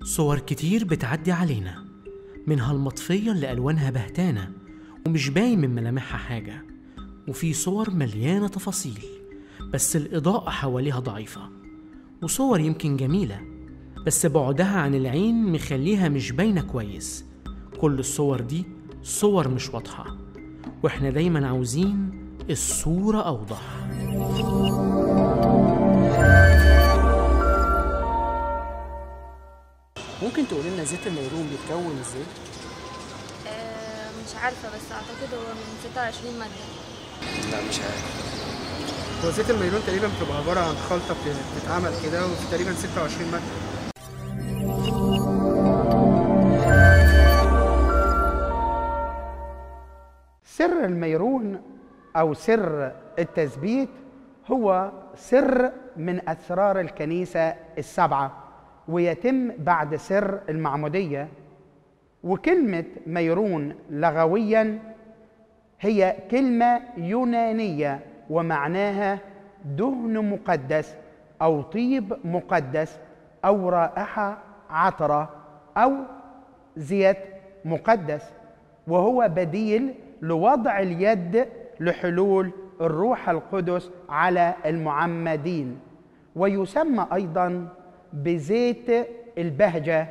صور كتير بتعدي علينا منها المطفية اللي ألوانها بهتانة ومش باين من ملامحها حاجة وفي صور مليانة تفاصيل بس الإضاءة حواليها ضعيفة وصور يمكن جميلة بس بعدها عن العين مخليها مش باينة كويس كل الصور دي صور مش واضحة واحنا دايما عاوزين الصورة أوضح ممكن تقول لنا زيت النيرون بيتكون ازاي؟ آه، مش عارفة بس أعتقد هو من 26 مادة لا مش عارف هو زيت الميلون تقريبا بتبقى عبارة عن خلطة بت- بتتعمل كده وفي تقريبا 26 مادة سر الميرون او سر التثبيت هو سر من اسرار الكنيسه السبعه ويتم بعد سر المعموديه وكلمه ميرون لغويا هي كلمه يونانيه ومعناها دهن مقدس او طيب مقدس او رائحه عطره او زيت مقدس وهو بديل لوضع اليد لحلول الروح القدس على المعمدين ويسمى ايضا بزيت البهجه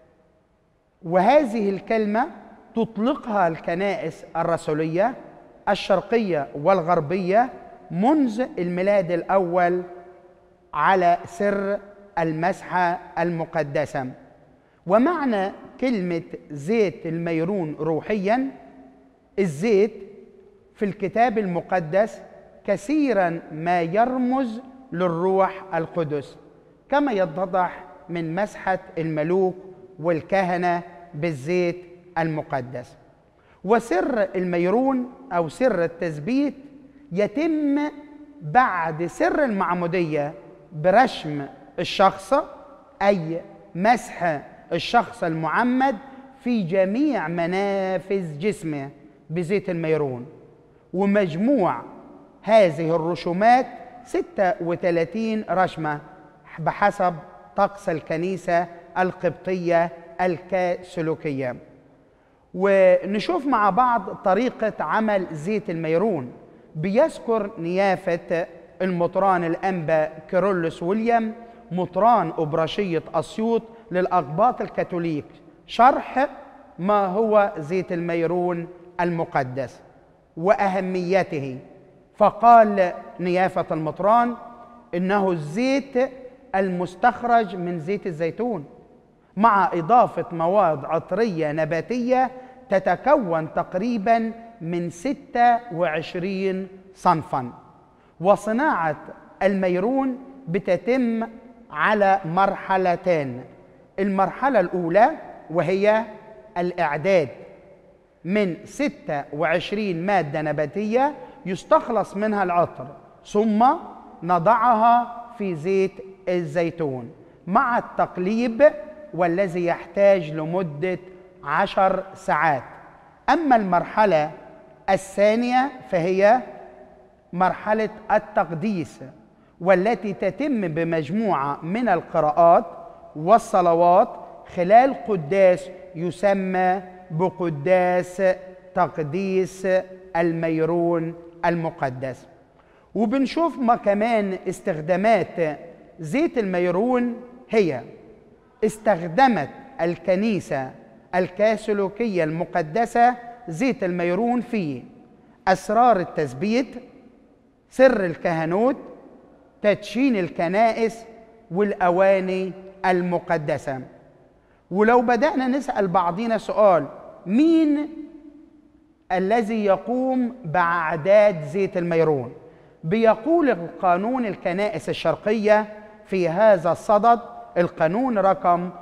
وهذه الكلمه تطلقها الكنائس الرسوليه الشرقيه والغربيه منذ الميلاد الاول على سر المسحه المقدسه ومعنى كلمه زيت الميرون روحيا الزيت في الكتاب المقدس كثيرا ما يرمز للروح القدس كما يتضح من مسحه الملوك والكهنه بالزيت المقدس وسر الميرون او سر التثبيت يتم بعد سر المعموديه برشم الشخص اي مسح الشخص المعمد في جميع منافذ جسمه بزيت الميرون ومجموع هذه الرسومات 36 رشمة بحسب طقس الكنيسة القبطية الكاثوليكية ونشوف مع بعض طريقة عمل زيت الميرون بيذكر نيافة المطران الأنبا كيرلس ويليام مطران أبرشية أسيوط للأقباط الكاثوليك شرح ما هو زيت الميرون المقدس وأهميته فقال نيافة المطران إنه الزيت المستخرج من زيت الزيتون مع إضافة مواد عطرية نباتية تتكون تقريبا من 26 صنفا وصناعة الميرون بتتم على مرحلتان المرحلة الأولى وهي الإعداد من 26 مادة نباتية يستخلص منها العطر ثم نضعها في زيت الزيتون مع التقليب والذي يحتاج لمدة عشر ساعات أما المرحلة الثانية فهي مرحلة التقديس والتي تتم بمجموعة من القراءات والصلوات خلال قداس يسمى بقداس تقديس الميرون المقدس وبنشوف ما كمان استخدامات زيت الميرون هي استخدمت الكنيسة الكاثوليكية المقدسة زيت الميرون في أسرار التثبيت سر الكهنوت تدشين الكنائس والأواني المقدسة ولو بدأنا نسأل بعضنا سؤال مين الذي يقوم بأعداد زيت الميرون بيقول القانون الكنائس الشرقية في هذا الصدد القانون رقم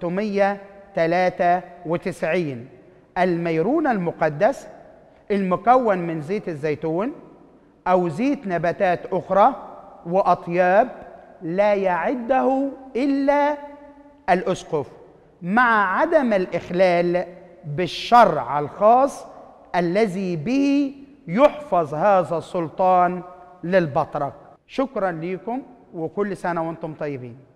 693 الميرون المقدس المكون من زيت الزيتون أو زيت نباتات أخرى وأطياب لا يعده إلا الأسقف مع عدم الإخلال بالشرع الخاص الذي به يحفظ هذا السلطان للبطرك شكرا لكم وكل سنة وانتم طيبين